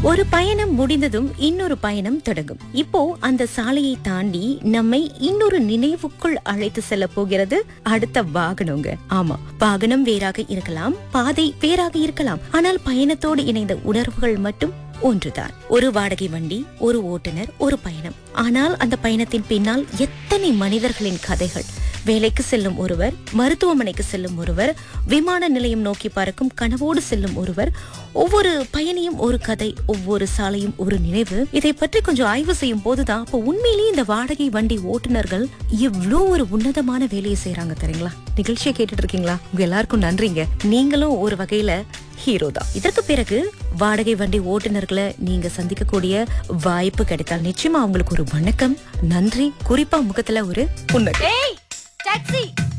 ஒரு பயணம் முடிந்ததும் இன்னொரு பயணம் தொடங்கும் இப்போ அந்த சாலையை தாண்டி நம்மை இன்னொரு நினைவுக்குள் அழைத்து செல்ல போகிறது அடுத்த வாகனங்க ஆமா வாகனம் வேறாக இருக்கலாம் பாதை வேறாக இருக்கலாம் ஆனால் பயணத்தோடு இணைந்த உணர்வுகள் மட்டும் ஒன்றுதான் ஒரு வாடகை வண்டி ஒரு ஓட்டுநர் ஒரு பயணம் ஆனால் அந்த பயணத்தின் பின்னால் எத்தனை மனிதர்களின் கதைகள் வேலைக்கு செல்லும் ஒருவர் மருத்துவமனைக்கு செல்லும் ஒருவர் விமான நிலையம் நோக்கி பறக்கும் கனவோடு செல்லும் ஒருவர் ஒவ்வொரு பயணியும் ஒரு கதை ஒவ்வொரு சாலையும் ஒரு நினைவு இதை பற்றி கொஞ்சம் ஆய்வு செய்யும் போதுதான் அப்போ உண்மையிலேயே இந்த வாடகை வண்டி ஓட்டுநர்கள் எவ்வளோ ஒரு உன்னதமான வேலையை செய்யறாங்க தெரியுங்களா நிகழ்ச்சியை கேட்டுட்டு இருக்கீங்களா உங்க எல்லாருக்கும் நன்றிங்க நீங்களும் ஒரு வகையில ஹீரோ தான் இதற்கு பிறகு வாடகை வண்டி ஓட்டுநர்களை நீங்க சந்திக்கக்கூடிய வாய்ப்பு கிடைத்தால் நிச்சயமா அவங்களுக்கு ஒரு வணக்கம் நன்றி குறிப்பா முகத்துல ஒரு புன்னகை ஏய் டாக்ஸி